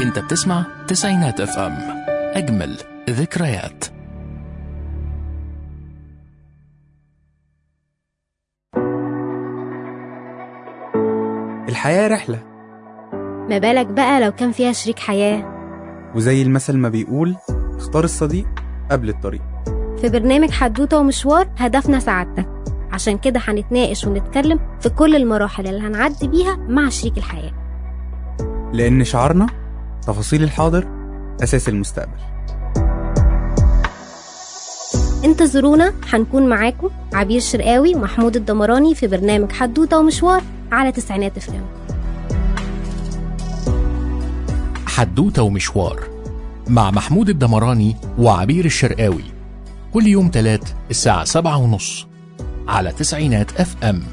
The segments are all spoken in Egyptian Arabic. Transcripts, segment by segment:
انت بتسمع تسعينات اف ام اجمل ذكريات الحياة رحلة ما بالك بقى لو كان فيها شريك حياة وزي المثل ما بيقول اختار الصديق قبل الطريق في برنامج حدوتة ومشوار هدفنا سعادتك عشان كده هنتناقش ونتكلم في كل المراحل اللي هنعدي بيها مع شريك الحياة لأن شعارنا تفاصيل الحاضر أساس المستقبل انتظرونا هنكون معاكم عبير شرقاوي ومحمود الدمراني في برنامج حدوتة ومشوار على تسعينات اف ام حدوتة ومشوار مع محمود الدمراني وعبير الشرقاوي كل يوم تلات الساعة سبعة ونص على تسعينات اف ام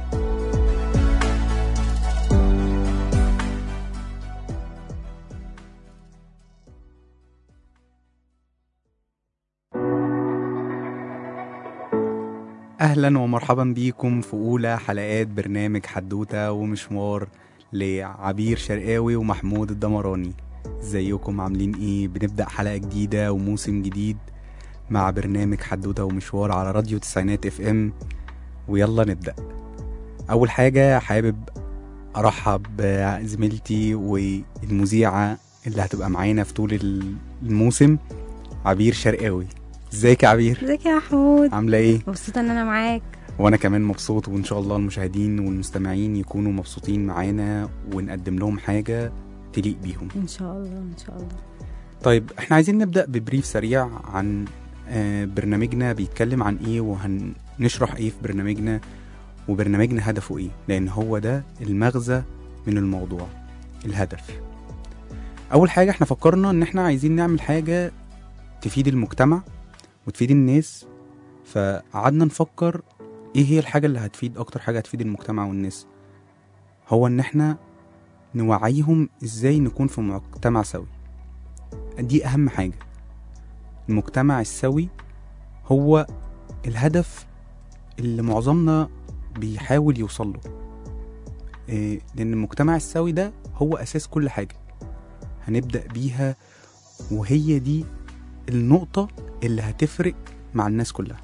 أهلا ومرحبا بيكم في أولى حلقات برنامج حدوتة ومشوار لعبير شرقاوي ومحمود الدمراني ازيكم عاملين ايه بنبدأ حلقة جديدة وموسم جديد مع برنامج حدوتة ومشوار على راديو تسعينات اف ام ويلا نبدأ أول حاجة حابب أرحب بزميلتي والمذيعة اللي هتبقى معانا في طول الموسم عبير شرقاوي ازيك يا عبير ازيك يا محمود عاملة ايه مبسوطة ان انا معاك وانا كمان مبسوط وان شاء الله المشاهدين والمستمعين يكونوا مبسوطين معانا ونقدم لهم حاجة تليق بيهم ان شاء الله ان شاء الله طيب احنا عايزين نبدأ ببريف سريع عن آه، برنامجنا بيتكلم عن ايه وهنشرح ايه في برنامجنا وبرنامجنا هدفه ايه لان هو ده المغزى من الموضوع الهدف اول حاجة احنا فكرنا ان احنا عايزين نعمل حاجة تفيد المجتمع وتفيد الناس فقعدنا نفكر ايه هي الحاجة اللي هتفيد اكتر حاجة هتفيد المجتمع والناس هو ان احنا نوعيهم ازاي نكون في مجتمع سوي دي اهم حاجة المجتمع السوي هو الهدف اللي معظمنا بيحاول يوصل له إيه، لان المجتمع السوي ده هو اساس كل حاجة هنبدأ بيها وهي دي النقطة اللي هتفرق مع الناس كلها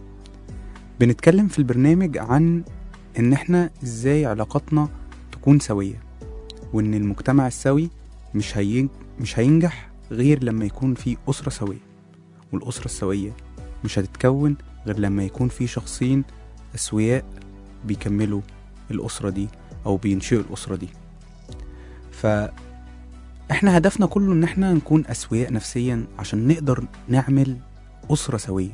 بنتكلم في البرنامج عن ان احنا ازاي علاقاتنا تكون سوية وان المجتمع السوي مش هين... مش هينجح غير لما يكون في أسرة سوية والأسرة السوية مش هتتكون غير لما يكون في شخصين أسوياء بيكملوا الأسرة دي أو بينشئوا الأسرة دي فإحنا هدفنا كله إن إحنا نكون أسوياء نفسيا عشان نقدر نعمل أسرة سوية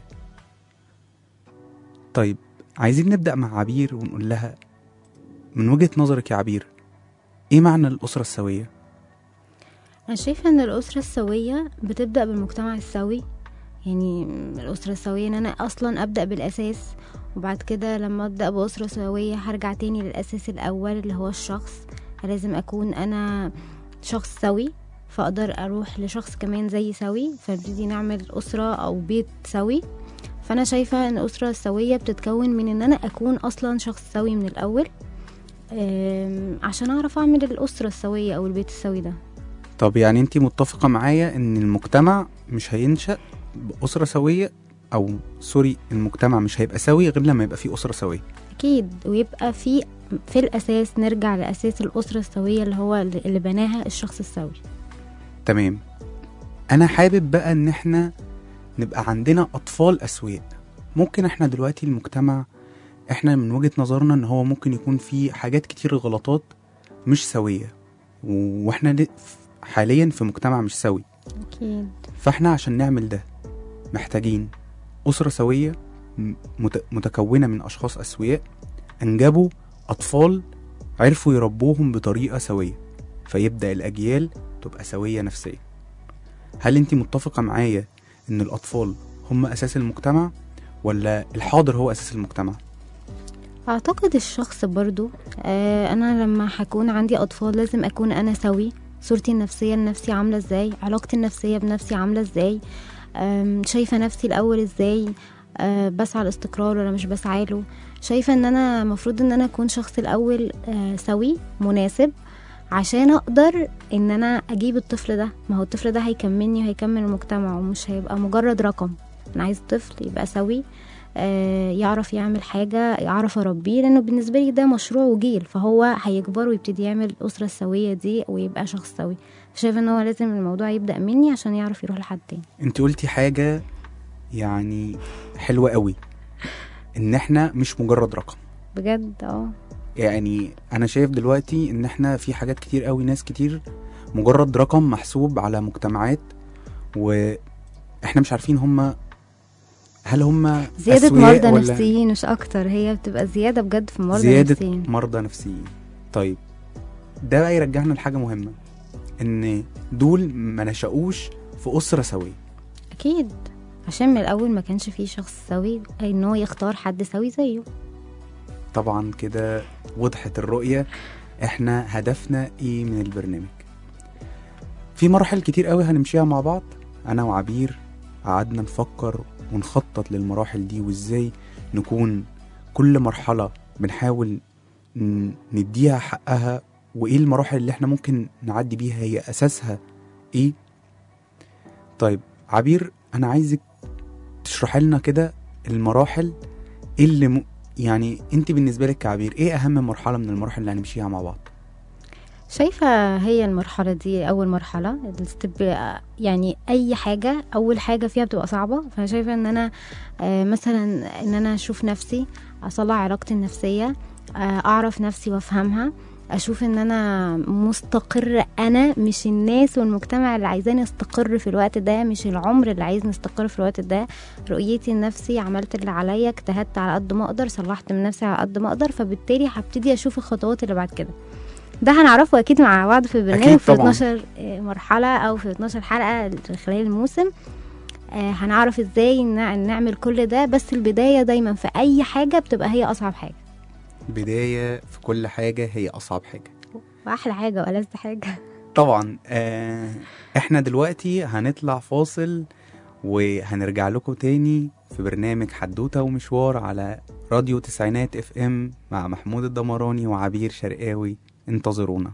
طيب عايزين نبدأ مع عبير ونقول لها من وجهة نظرك يا عبير إيه معنى الأسرة السوية؟ انا شايفة ان الاسرة السوية بتبدأ بالمجتمع السوي يعني الأسرة السوية ان انا اصلا ابدأ بالاساس وبعد كده لما ابدأ بأسرة سوية هرجع تاني للاساس الاول اللي هو الشخص لازم اكون انا شخص سوي فاقدر اروح لشخص كمان زي سوي فنبتدي نعمل اسرة او بيت سوي فانا شايفة ان الاسرة السوية بتتكون من ان انا اكون اصلا شخص سوي من الاول أم، عشان اعرف اعمل الاسرة السوية او البيت السوي ده طب يعني انت متفقة معايا ان المجتمع مش هينشأ بأسرة سوية او سوري المجتمع مش هيبقى سوي غير لما يبقى فيه أسرة سوية أكيد ويبقى في في الأساس نرجع لأساس الأسرة السوية اللي هو اللي بناها الشخص السوي تمام انا حابب بقى ان احنا نبقى عندنا اطفال اسوياء ممكن احنا دلوقتي المجتمع احنا من وجهة نظرنا ان هو ممكن يكون فيه حاجات كتير غلطات مش سوية و- واحنا ل- حاليا في مجتمع مش سوي أكيد فاحنا عشان نعمل ده محتاجين أسرة سوية م- مت- متكونة من أشخاص أسوياء أنجبوا أطفال عرفوا يربوهم بطريقة سوية فيبدأ الأجيال تبقى سوية نفسيا هل أنت متفقة معايا إن الأطفال هم أساس المجتمع ولا الحاضر هو أساس المجتمع؟ أعتقد الشخص برضو آه أنا لما هكون عندي أطفال لازم أكون أنا سوي صورتي النفسية لنفسي عاملة ازاي علاقتي النفسية بنفسي عاملة ازاي آم، شايفة نفسي الأول ازاي آه، بسعى الاستقرار ولا مش بسعى له شايفة ان انا المفروض ان انا اكون شخص الاول آه، سوي مناسب عشان اقدر ان انا اجيب الطفل ده ما هو الطفل ده هيكملني وهيكمل المجتمع ومش هيبقى مجرد رقم انا عايز طفل يبقى سوي آه، يعرف يعمل حاجة يعرف أربيه لأنه بالنسبة لي ده مشروع وجيل فهو هيكبر ويبتدي يعمل الأسرة السوية دي ويبقى شخص سوي شايفة إن هو لازم الموضوع يبدأ مني عشان يعرف يروح لحد تاني انت قلتي حاجة يعني حلوة قوي ان احنا مش مجرد رقم بجد اه يعني انا شايف دلوقتي ان احنا في حاجات كتير قوي ناس كتير مجرد رقم محسوب على مجتمعات واحنا مش عارفين هم هل هم زيادة أسوياء مرضى ولا نفسيين مش أكتر هي بتبقى زيادة بجد في مرضى زيادة نفسيين مرضى نفسيين طيب ده بقى يرجعنا لحاجة مهمة ان دول ما نشأوش في أسرة سوية أكيد عشان من الأول ما كانش فيه شخص سوي أي إن هو يختار حد سوي زيه طبعا كده وضحت الرؤية احنا هدفنا ايه من البرنامج في مراحل كتير قوي هنمشيها مع بعض انا وعبير قعدنا نفكر ونخطط للمراحل دي وازاي نكون كل مرحلة بنحاول ن- نديها حقها وايه المراحل اللي احنا ممكن نعدي بيها هي اساسها ايه طيب عبير انا عايزك تشرحي لنا كده المراحل ايه اللي م... يعني انت بالنسبه لك كعبير ايه اهم مرحله من المراحل اللي هنمشيها مع بعض شايفة هي المرحلة دي أول مرحلة الستيب يعني أي حاجة أول حاجة فيها بتبقى صعبة فأنا شايفة إن أنا آه، مثلا إن أنا أشوف نفسي أصلح علاقتي النفسية آه، أعرف نفسي وأفهمها أشوف إن أنا مستقر أنا مش الناس والمجتمع اللي عايزاني أستقر في الوقت ده مش العمر اللي عايزني أستقر في الوقت ده رؤيتي لنفسي عملت اللي عليا اجتهدت على قد ما أقدر صلحت من نفسي على قد ما أقدر فبالتالي هبتدي أشوف الخطوات اللي بعد كده ده هنعرفه اكيد مع بعض في البرنامج أكيد في طبعاً. 12 مرحله او في 12 حلقه خلال الموسم آه، هنعرف ازاي نع- نعمل كل ده بس البدايه دايما في اي حاجه بتبقى هي اصعب حاجه بدايه في كل حاجه هي اصعب حاجه واحلى حاجه والذ حاجه طبعا آه احنا دلوقتي هنطلع فاصل وهنرجع لكم تاني في برنامج حدوته ومشوار على راديو تسعينات اف ام مع محمود الدمراني وعبير شرقاوي انتظرونا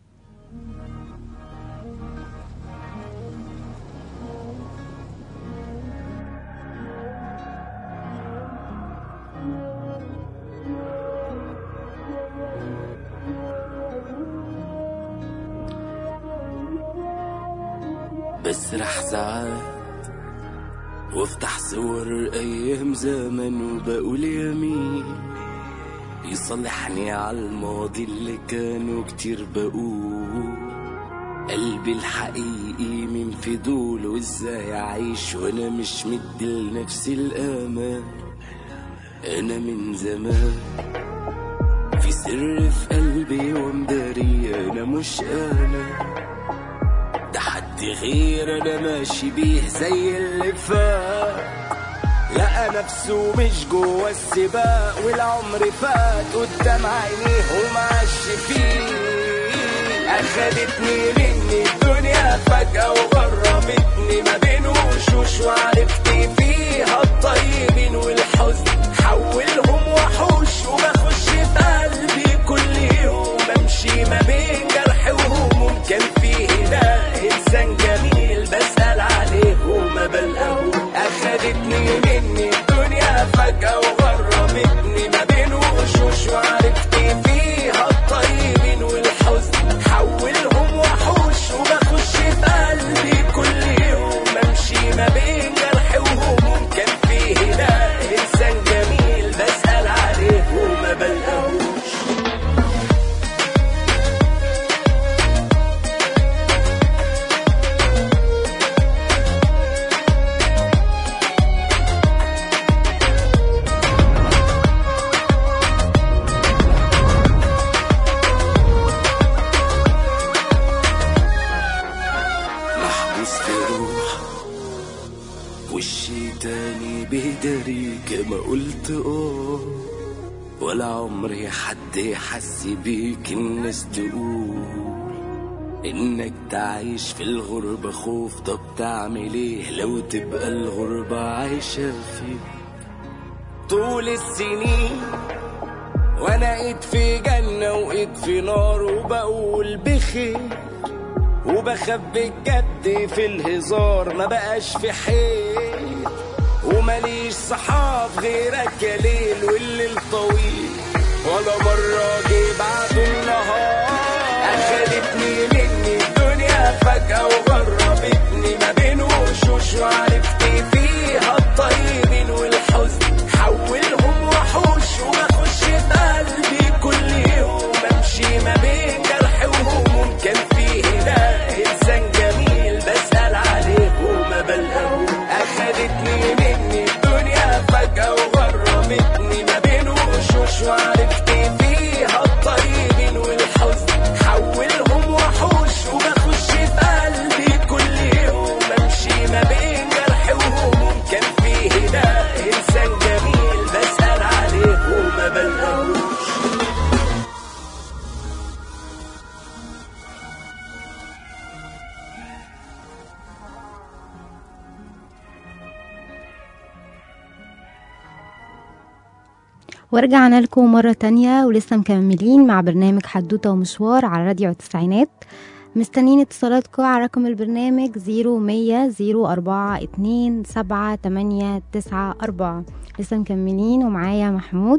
بسرح ساعات وافتح صور ايام زمن وبقول يمين يصلحني على الماضي اللي كانوا كتير بقول قلبي الحقيقي من فضول وازاي اعيش وانا مش مدي لنفسي الامان انا من زمان في سر في قلبي ومداري انا مش انا ده حد غير انا ماشي بيه زي اللي فات لقى نفسه مش جوه السباق والعمر فات قدام عينيه ومعش فيه اخدتني مني الدنيا فجأة وغربتني ما بين وشوش وعرفت فيها الطيبين والحزن حولهم وحوش وبخش في قلبي كل يوم بمشي ما بين جرح وهموم كان فيه هنا انسان جميل بسأل عليه وما بلقاهوش اخدتني مني الدنيا فجأة وغربتني ما بين وشوش وعرفت فيها الطيبين والحزن حولهم وحوش وبخش في قلبي كل يوم بمشي ما بين جرح وهموم كان فيه هنا انسان جميل بسأل عليه وما بلقاهوش محبوس في روح وشي تاني بيداريك ما قلت اه ولا عمري حد يحس بيك الناس تقول انك تعيش في الغربة خوف طب تعمل ايه لو تبقى الغربة عايشة فيك طول السنين وانا ايد في جنة وايد في نار وبقول بخير وبخبي الجد في الهزار ما بقاش في حيل ومليش صحاب غيرك يا ليل والليل طويل ولا مرة جه بعد النهار أخدتني مني الدنيا فجأة وغربتني ما بين وشوش وعرفت فيها الطيبين والحزن حولهم وحوش وبخش بقلبي كل يوم امشي ما بين جرح وهموم كان فيه ده انسان جميل بسأل عليه وما بلقاه اخدتني مني الدنيا فجأة وغربتني ما بين وشوش وعرفت فيها الطيبين والحزن حولهم وحوش وبخش بقلبي كل يوم امشي ما بين جرح وهموم كان فيه ده انسان جميل بسأل عليه وما بلقاهوش ورجعنا لكم مرة تانية ولسه مكملين مع برنامج حدوتة ومشوار على راديو التسعينات مستنيين اتصالاتكم على رقم البرنامج زيرو مية زيرو أربعة اتنين سبعة تمانية تسعة أربعة لسه مكملين ومعايا محمود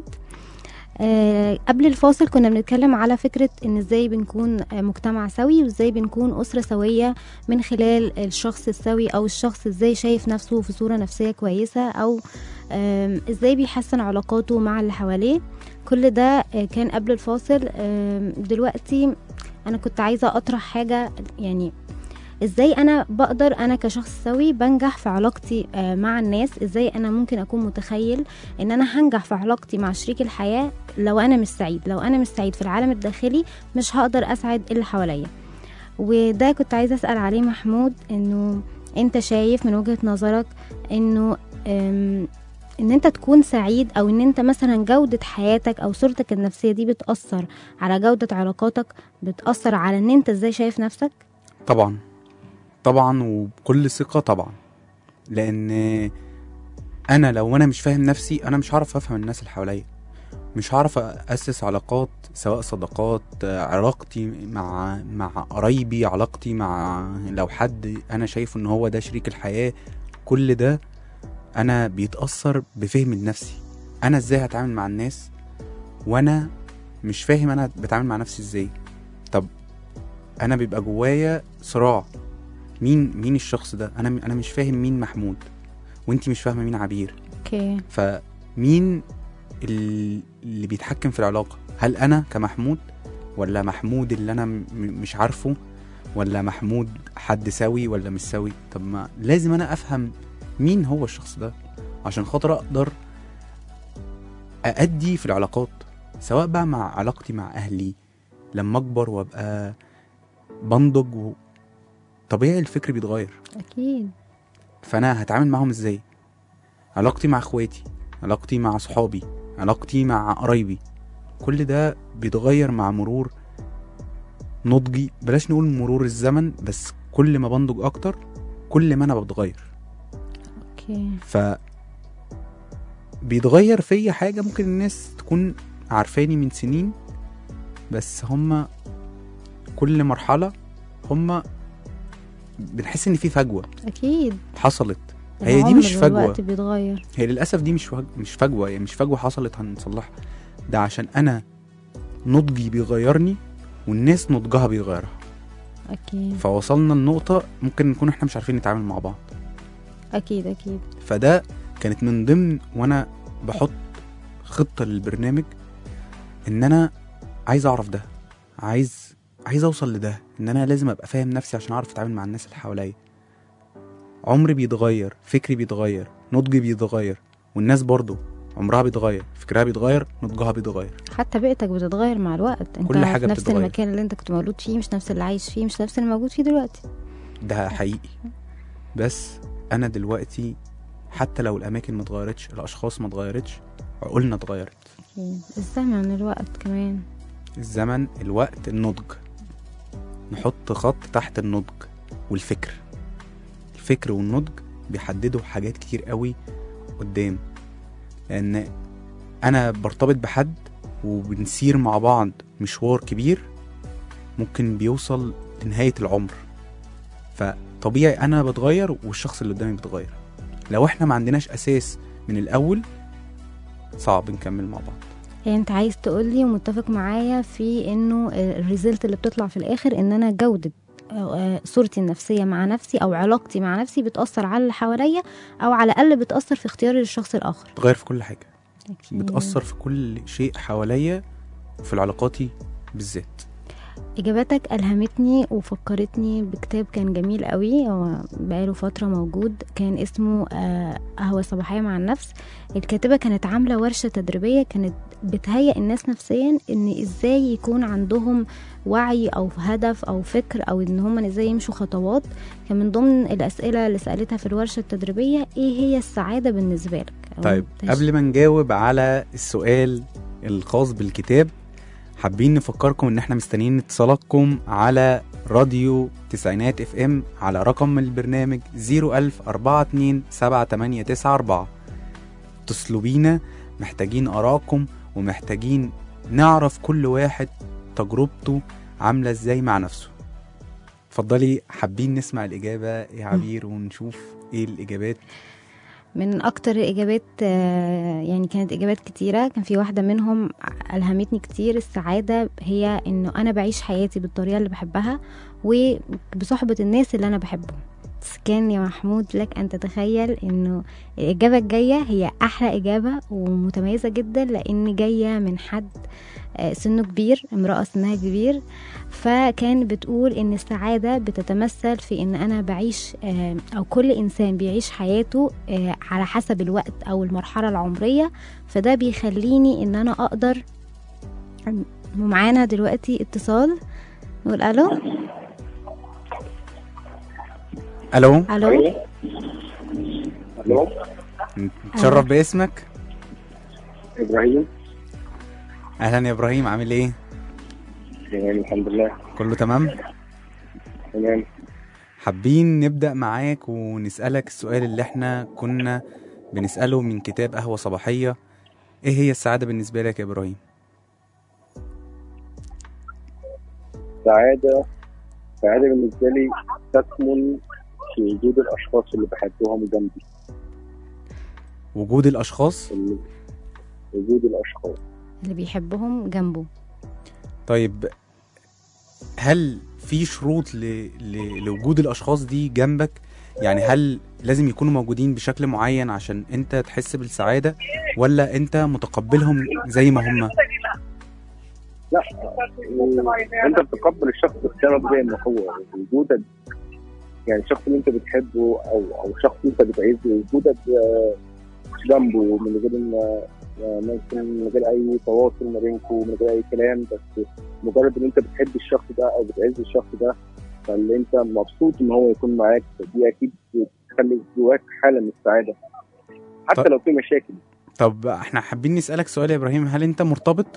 آه قبل الفاصل كنا بنتكلم على فكرة ان ازاي بنكون آه، مجتمع سوي وازاي بنكون أسرة سوية من خلال الشخص السوي او الشخص ازاي شايف نفسه في صورة نفسية كويسة او آم، ازاي بيحسن علاقاته مع اللي حواليه كل ده آه، كان قبل الفاصل آم، دلوقتي انا كنت عايزة اطرح حاجة يعني ازاي انا بقدر انا كشخص سوي بنجح في علاقتي آه، مع الناس ازاي انا ممكن اكون متخيل ان انا هنجح في علاقتي مع شريك الحياة لو انا مش سعيد لو انا مش سعيد في العالم الداخلي مش هقدر اسعد اللي حواليا وده كنت عايزة اسأل عليه محمود انه انت شايف من وجهة نظرك انه أم، ان انت تكون سعيد او ان انت مثلا جودة حياتك او صورتك النفسية دي بتأثر على جودة علاقاتك بتأثر على ان انت ازاي شايف نفسك طبعا طبعا وبكل ثقة طبعا لأن أنا لو أنا مش فاهم نفسي أنا مش هعرف أفهم الناس اللي حواليا مش هعرف أسس علاقات سواء صداقات علاقتي مع مع قرايبي علاقتي مع لو حد أنا شايفه إن هو ده شريك الحياة كل ده أنا بيتأثر بفهم لنفسي أنا إزاي هتعامل مع الناس وأنا مش فاهم أنا بتعامل مع نفسي إزاي طب أنا بيبقى جوايا صراع مين مين الشخص ده انا انا مش فاهم مين محمود وانتي مش فاهمه مين عبير اوكي فمين ال- اللي بيتحكم في العلاقه هل انا كمحمود ولا محمود اللي انا م- مش عارفه ولا محمود حد سوي ولا مش سوي طب ما لازم انا افهم مين هو الشخص ده عشان خاطر اقدر أأدي في العلاقات سواء بقى مع علاقتي مع أهلي لما أكبر وأبقى بنضج و... طبيعي الفكر بيتغير اكيد فانا هتعامل معاهم ازاي علاقتي مع اخواتي علاقتي مع صحابي علاقتي مع قرايبي كل ده بيتغير مع مرور نضجي بلاش نقول مرور الزمن بس كل ما بنضج اكتر كل ما انا بتغير اوكي ف بيتغير فيا حاجة ممكن الناس تكون عارفاني من سنين بس هما كل مرحلة هما بنحس ان في فجوة اكيد حصلت هي دي العمر مش فجوة. والوقت بيتغير هي للاسف دي مش فج... مش فجوه يعني مش فجوه حصلت هنصلحها ده عشان انا نضجي بيغيرني والناس نضجها بيغيرها اكيد فوصلنا لنقطه ممكن نكون احنا مش عارفين نتعامل مع بعض اكيد اكيد فده كانت من ضمن وانا بحط خطه للبرنامج ان انا عايز اعرف ده عايز عايز اوصل لده ان انا لازم ابقى فاهم نفسي عشان اعرف اتعامل مع الناس اللي حواليا عمري بيتغير فكري بيتغير نضجي بيتغير والناس برضو عمرها بيتغير فكرها بيتغير نضجها بيتغير حتى بيئتك بتتغير مع الوقت انت كل حاجة في نفس بتتغير. المكان اللي انت كنت مولود فيه مش نفس اللي عايش فيه مش نفس اللي موجود فيه دلوقتي ده حقيقي بس انا دلوقتي حتى لو الاماكن ما اتغيرتش الاشخاص ما اتغيرتش عقولنا اتغيرت أكيد. الزمن الوقت كمان الزمن الوقت النضج نحط خط تحت النضج والفكر الفكر والنضج بيحددوا حاجات كتير قوي قدام لان انا برتبط بحد وبنسير مع بعض مشوار كبير ممكن بيوصل لنهاية العمر فطبيعي أنا بتغير والشخص اللي قدامي بيتغير لو احنا ما عندناش أساس من الأول صعب نكمل مع بعض يعني انت عايز تقولي ومتفق معايا في انه الريزلت اللي بتطلع في الاخر ان انا جودة أو، آه، صورتي النفسية مع نفسي او علاقتي مع نفسي بتأثر على اللي حواليا او على الاقل بتأثر في اختياري للشخص الاخر بتغير في كل حاجة بتأثر في كل شيء حواليا وفي العلاقاتي بالذات اجاباتك الهمتني وفكرتني بكتاب كان جميل قوي هو بقاله فتره موجود كان اسمه آه، قهوه صباحيه مع النفس الكاتبه كانت عامله ورشه تدريبيه كانت بتهيئ الناس نفسيا ان ازاي يكون عندهم وعي او هدف او فكر او ان هم ازاي يمشوا خطوات كان من ضمن الاسئله اللي سالتها في الورشه التدريبيه ايه هي السعاده بالنسبه لك أو طيب تش- قبل ما نجاوب على السؤال الخاص بالكتاب حابين نفكركم ان احنا مستنيين اتصالاتكم على راديو تسعينات اف ام على رقم البرنامج 01042 اتصلوا بينا محتاجين ارائكم ومحتاجين نعرف كل واحد تجربته عاملة ازاي مع نفسه اتفضلي حابين نسمع الإجابة يا عبير ونشوف ايه الإجابات من اكتر الاجابات آه، يعني كانت اجابات كتيره كان في واحده منهم الهمتني كتير السعاده هي انه انا بعيش حياتي بالطريقه اللي بحبها وبصحبه الناس اللي انا بحبهم بس كان يا محمود لك ان تتخيل انه الاجابه الجايه هي احلى اجابه ومتميزه جدا لان جايه من حد آه، سنه كبير امراه سنها كبير فكان بتقول ان السعاده بتتمثل في ان انا بعيش آه، او كل انسان بيعيش حياته آه، على حسب الوقت او المرحله العمريه فده بيخليني ان انا اقدر ومعانا دلوقتي اتصال نقول الو الو الو الو نتشرف باسمك ابراهيم اهلا يا ابراهيم عامل ايه تمام الحمد لله كله تمام تمام حابين نبدأ معاك ونسألك السؤال اللي احنا كنا بنسأله من كتاب قهوة صباحية ايه هي السعادة بالنسبة لك يا ابراهيم سعادة سعادة بالنسبة لي تكمن في وجود الأشخاص اللي بحبهم جنبي وجود الاشخاص اللي- وجود الأشخاص اللي بيحبهم جنبه طيب هل في شروط ل... ل... لوجود الاشخاص دي جنبك يعني هل لازم يكونوا موجودين بشكل معين عشان انت تحس بالسعادة ولا انت متقبلهم زي ما هم لا أنت بتقبل الشخص اختيارك زي ما هو وجودك يعني الشخص اللي أنت بتحبه أو أو شخص أنت بتعزه وجودك آه، جنبه من غير ما آه، ممكن من غير أي تواصل ما بينكم من غير أي كلام بس مجرد إن أنت بتحب الشخص ده أو بتعز الشخص ده فاللي أنت مبسوط إن هو يكون معاك فدي أكيد بتخلي جواك حالة من السعادة حتى طب- لو في مشاكل طب احنا حابين نسألك سؤال يا ابراهيم هل انت مرتبط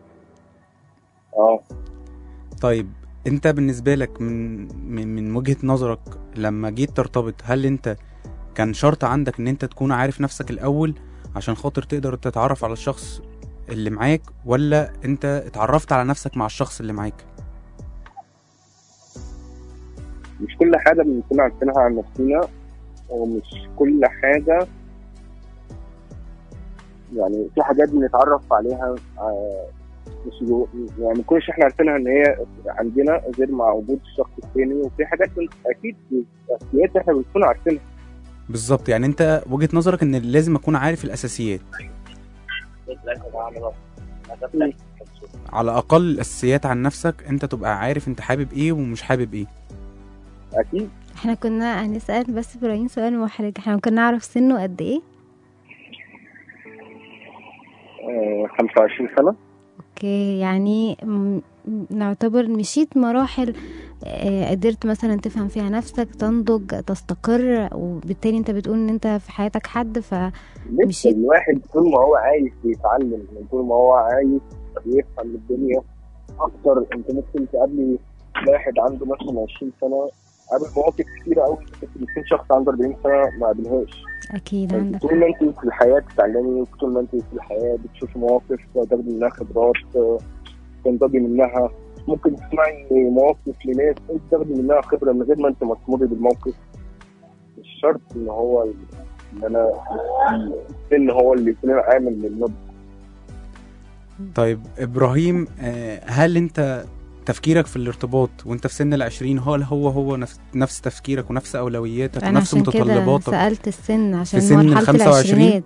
اه طيب انت بالنسبة لك من من من وجهة نظرك لما جيت ترتبط هل انت كان شرط عندك ان انت تكون عارف نفسك الاول عشان خاطر تقدر تتعرف على الشخص اللي معاك ولا انت اتعرفت على نفسك مع الشخص اللي معاك مش كل حاجة بنكون عارفينها عن نفسنا ومش كل حاجة يعني في حاجات بنتعرف عليها آه، مش جو يعني ما نكونش احنا عارفينها ان هي عندنا غير مع وجود الشخص الثاني وفي حاجات بن- اكيد اساسيات احنا بنكون عارفينها بالظبط يعني انت وجهة نظرك ان لازم اكون عارف الاساسيات على الاقل الاساسيات عن نفسك انت تبقى عارف انت حابب ايه ومش حابب ايه اكيد احنا كنا هنسأل بس ابراهيم سؤال محرج احنا ممكن نعرف سنه قد ايه آه 25 سنة اوكي يعني م- م- نعتبر مشيت مراحل آه، قدرت مثلا تفهم فيها نفسك تنضج تستقر وبالتالي انت بتقول ان انت في حياتك حد ف لسه مشيت. الواحد طول ما هو عايز يتعلم طول ما هو عايز يفهم الدنيا اكتر انت ممكن تقابلي واحد عنده مثلا 20 سنه قابل مواقف كتيره قوي ممكن يكون شخص عنده 40 سنه ما قابلهاش اكيد يعني عندك طول ما انت في الحياه بتتعلمي طول ما انت في الحياه بتشوفي مواقف تاخدي منها خبرات آه، تنضجي منها ممكن تسمعي مواقف لناس انت تاخدي منها خبره من غير ما انت ما تمر بالموقف مش شرط ان هو ان انا السن هو اللي يكون عامل للنضج طيب ابراهيم آه، هل انت تفكيرك في الارتباط وانت في سن العشرين هل هو هو نفس, نفس تفكيرك ونفس اولوياتك انا ونفس عشان كده متطلباتك سالت السن عشان سن ال مرحله 25 العشرينات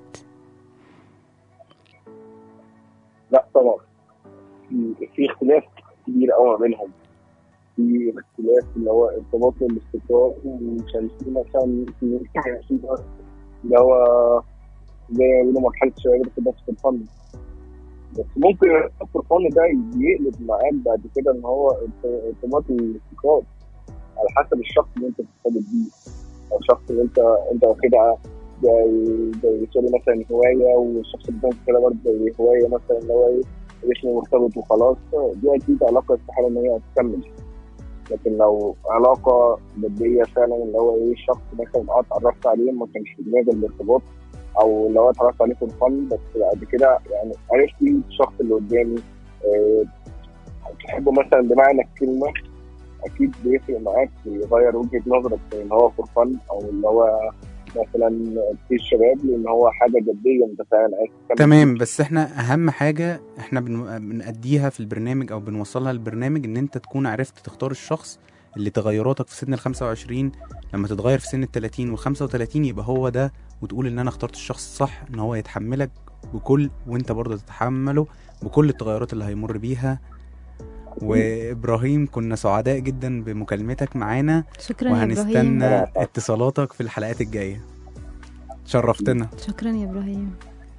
لا طبعا في في اختلاف كبير قوي ما بينهم في اختلاف اللي هو ارتباط والاستقرار وكان في مثلا في اللي هو زي ما بيقولوا مرحله الشباب ارتباط في الفن بس ممكن ارتباط في الفن ده يقلب معاك بعد كده ان هو ارت- ارتباط الاستقرار على حسب الشخص اللي انت بترتبط بيه او الشخص اللي انت انت واخدها زي زي سوري مثلا هوايه والشخص اللي انت كده برضه زي هوايه مثلا اللي هو ايه اسمه مرتبط وخلاص دي اكيد علاقه استحاله ان هي تكمل لكن لو علاقه جديه فعلا اللي هو ايه الشخص مثلا اه اتعرفت عليه ما كانش في دماغي الارتباط او اللي هو اتعرفت عليه في الفن بس بعد كده يعني عرفت مين الشخص اللي قدامي آه، تحبه مثلا بمعنى الكلمه اكيد بيفرق معاك بيغير وجهه نظرك في ان هو فور فن او اللي هو مثلا في الشباب لان هو حاجه جديه انت فعلا عايز تكمل تمام بس احنا اهم حاجه احنا بن- بنأديها في البرنامج او بنوصلها للبرنامج ان انت تكون عرفت تختار الشخص اللي تغيراتك في سن ال 25 لما تتغير في سن ال 30 وال 35 يبقى هو ده وتقول ان انا اخترت الشخص الصح ان هو يتحملك بكل وانت برضه تتحمله بكل التغيرات اللي هيمر بيها وابراهيم كنا سعداء جدا بمكالمتك معانا شكرا يا ابراهيم وهنستنى اتصالاتك في الحلقات الجايه شرفتنا شكرا يا ابراهيم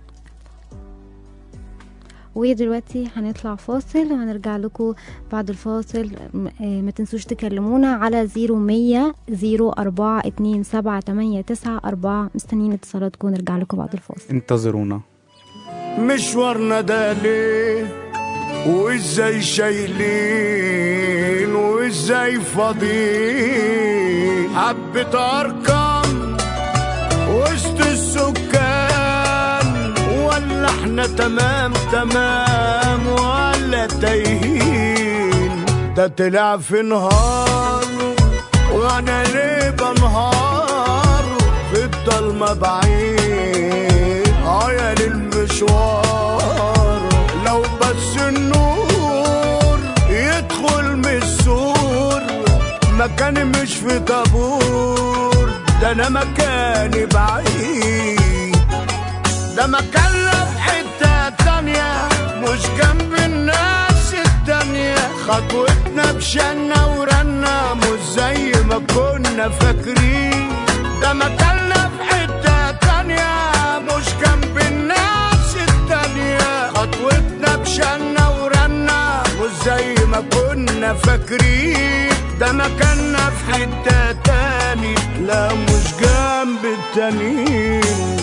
ودلوقتي هنطلع فاصل وهنرجع لكم بعد الفاصل م- آه، ما تنسوش تكلمونا على 0100 04 27 تسعة أربعة مستنيين اتصالاتكم ونرجع لكم بعد الفاصل انتظرونا مشوارنا ده ليه وازاي شايلين وازاي فاضيين حبة ارقام وسط السكان ولا احنا تمام تمام ولا تايهين ده طلع في نهار وانا ليه بنهار في الضلمة بعيد عيا للمشوار لو بس النور يدخل من السور مكاني مش في طابور ده انا مكاني بعيد ده مكاننا في حتة تانية مش جنب الناس التانية خطوتنا بشنا ورنا مش زي ما كنا فاكرين ده مكاننا في حتة تانية مش جنب الناس التانية خطوتنا بشنا ورنا مش زي ما كنا فاكرين ده مكاننا في حتة تاني لا مش جنب التانيين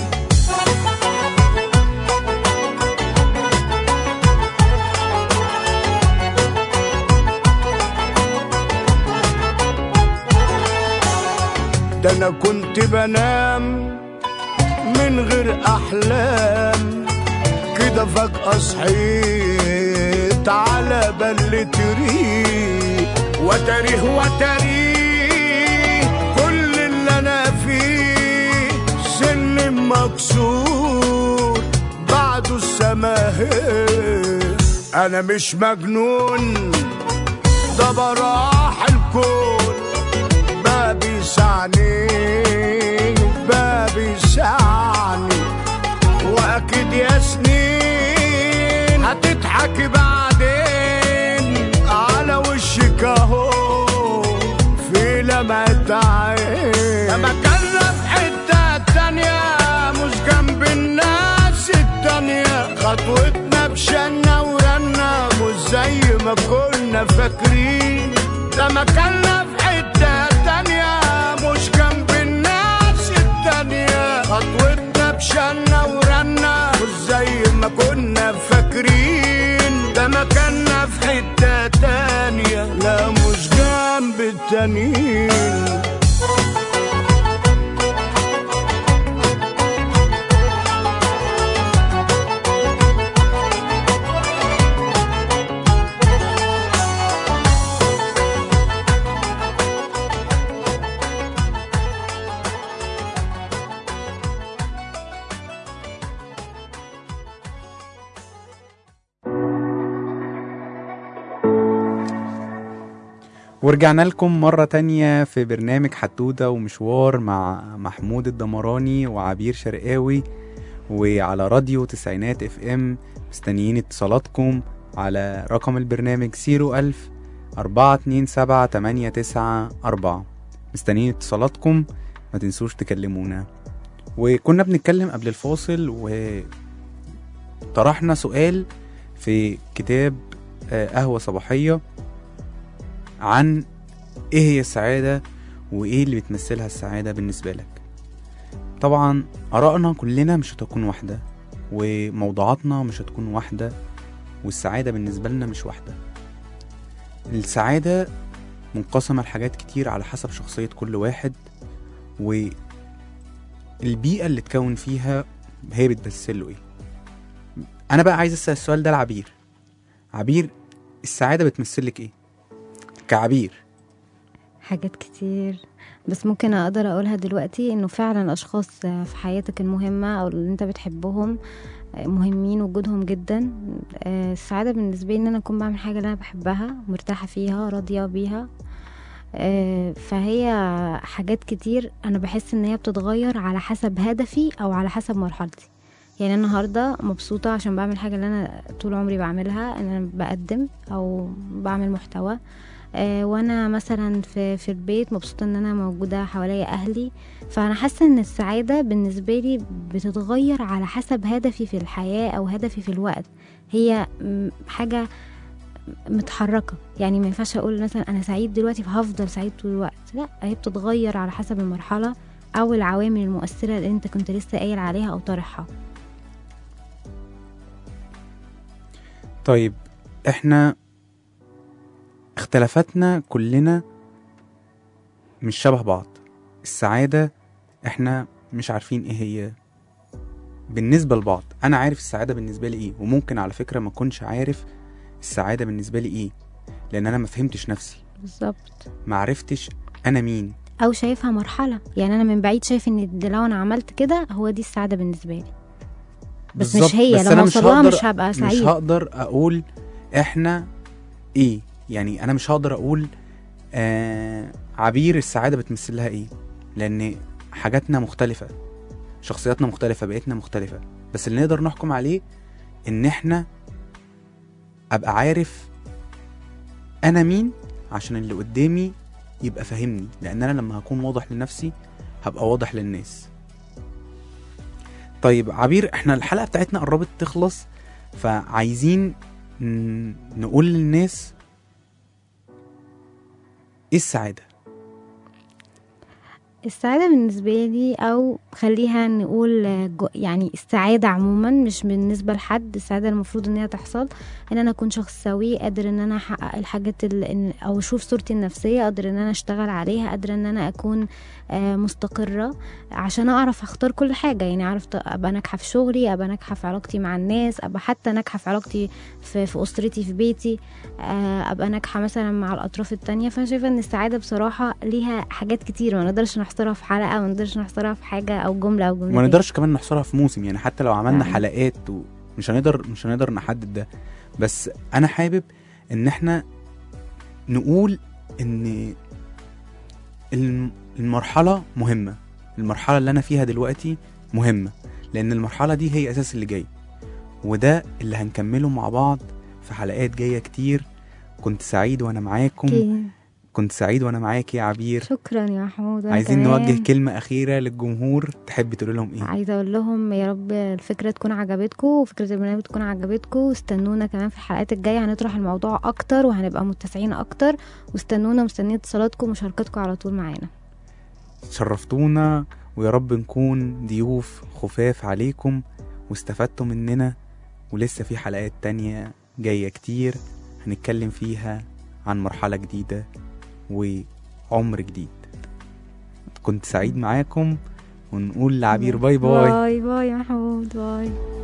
ده انا كنت بنام من غير احلام كده فجأة صحيت على بل تريق وتاريه وتاريه كل اللي انا فيه سن مكسور بعده السماهير انا مش مجنون ده براح الكون بابي يسعني بابي يسعني واكيد يا سنين هتضحك بعدين على وشك اهو في لمعة عين لما كنا في حتة تانية مش جنب الناس التانية خطوتنا بشنا ورنا مش زي ما كنا فاكرين لما كنا في حتة تانية مش جنب الناس التانية خطوتنا بشنا ورنا مش زي ما كنا فاكرين ده مكاننا في حتة تانية لا مش جنب التانية التانيين ورجعنا لكم مرة تانية في برنامج حدودة ومشوار مع محمود الدمراني وعبير شرقاوي وعلى راديو تسعينات اف ام مستنيين اتصالاتكم على رقم البرنامج سيرو ألف أربعة اتنين سبعة تمانية تسعة أربعة مستنيين اتصالاتكم ما تنسوش تكلمونا وكنا بنتكلم قبل الفاصل وطرحنا سؤال في كتاب آه، قهوة صباحية عن ايه هي السعادة وايه اللي بتمثلها السعادة بالنسبة لك طبعا آرائنا كلنا مش هتكون واحدة وموضوعاتنا مش هتكون واحدة والسعادة بالنسبة لنا مش واحدة السعادة منقسمة لحاجات كتير على حسب شخصية كل واحد والبيئة اللي تكون فيها هي بتمثله ايه انا بقى عايز اسأل السؤال ده لعبير عبير السعادة بتمثلك ايه كعبير حاجات كتير بس ممكن اقدر اقولها دلوقتي انه فعلا اشخاص في حياتك المهمة او اللي انت بتحبهم مهمين وجودهم جدا آه، السعادة بالنسبة لي ان انا اكون بعمل حاجة اللي انا بحبها مرتاحة فيها راضية بيها آه، فهي حاجات كتير انا بحس ان هي بتتغير على حسب هدفي او على حسب مرحلتي يعني أنا النهارده مبسوطه عشان بعمل حاجه اللي انا طول عمري بعملها ان انا بقدم او بعمل محتوى آه، وانا مثلا في في البيت مبسوطه ان انا موجوده حواليا اهلي فانا حاسه ان السعاده بالنسبه لي بتتغير على حسب هدفي في الحياه او هدفي في الوقت هي م- حاجه متحركه يعني ما ينفعش اقول مثلا انا سعيد دلوقتي فهفضل سعيد طول الوقت لا هي بتتغير على حسب المرحله او العوامل المؤثره اللي انت كنت لسه قايل عليها او طارحها طيب احنا اختلافاتنا كلنا مش شبه بعض السعادة احنا مش عارفين ايه هي بالنسبة لبعض انا عارف السعادة بالنسبة لي ايه وممكن على فكرة ما كنش عارف السعادة بالنسبة لي ايه لان انا ما فهمتش نفسي بالظبط ما عرفتش انا مين او شايفها مرحله يعني انا من بعيد شايف ان ده لو انا عملت كده هو دي السعاده بالنسبه لي بس بالظبط، مش هي بس لما أنا مش اوصل لها هقدر- مش هبقى مش سعيد هقدر اقول احنا ايه يعني انا مش هقدر اقول آه عبير السعاده بتمثل لها ايه لان حاجاتنا مختلفه شخصياتنا مختلفه بيئتنا مختلفه بس اللي نقدر نحكم عليه ان احنا ابقى عارف انا مين عشان اللي قدامي يبقى فاهمني لان انا لما هكون واضح لنفسي هبقى واضح للناس طيب عبير احنا الحلقه بتاعتنا قربت تخلص فعايزين ن- نقول للناس ايه السعاده السعادة بالنسبة لي أو خليها نقول جو- يعني السعادة عموما مش بالنسبة لحد السعادة المفروض إن هي تحصل إن أنا أكون شخص سوي قادر إن أنا أحقق الحاجات ال- إن- أو أشوف صورتي النفسية قادر إن أنا أشتغل عليها قادرة إن أنا أكون آه، مستقرة عشان أعرف أختار كل حاجة يعني أعرف ت- أبقى ناجحة في شغلي أبقى ناجحة في علاقتي مع الناس أبقى حتى ناجحة في علاقتي في, في أسرتي في بيتي آه، ابقى ناجحه مثلا مع الاطراف التانية فانا شايفه ان السعاده بصراحه ليها حاجات كتير ما نقدرش نحصرها في حلقه ما نقدرش نحصرها في حاجه او جمله او جملتين وما نقدرش كمان نحصرها في موسم يعني حتى لو عملنا فعلا. حلقات ومش هنقدر مش هنقدر نحدد ده بس انا حابب ان احنا نقول ان الم- المرحله مهمه المرحله اللي انا فيها دلوقتي مهمه لان المرحله دي هي اساس اللي جاي وده اللي هنكمله مع بعض في حلقات جايه كتير كنت سعيد وانا معاكم أوكي. كنت سعيد وانا معاك يا عبير شكرا يا محمود وأنا عايزين كمان نوجه كلمه اخيره للجمهور تحب تقول لهم ايه عايزه اقول لهم يا رب الفكره تكون عجبتكم وفكره البرنامج تكون عجبتكم واستنونا كمان في الحلقات الجايه هنطرح الموضوع اكتر وهنبقى متسعين اكتر واستنونا مستنيين اتصالاتكم ومشاركتكم على طول معانا شرفتونا ويا رب نكون ضيوف خفاف عليكم واستفدتوا مننا ولسه في حلقات تانية جاية كتير هنتكلم فيها عن مرحلة جديدة عمر جديد كنت سعيد معاكم ونقول لعبير باي باي باي باي يا محمود باي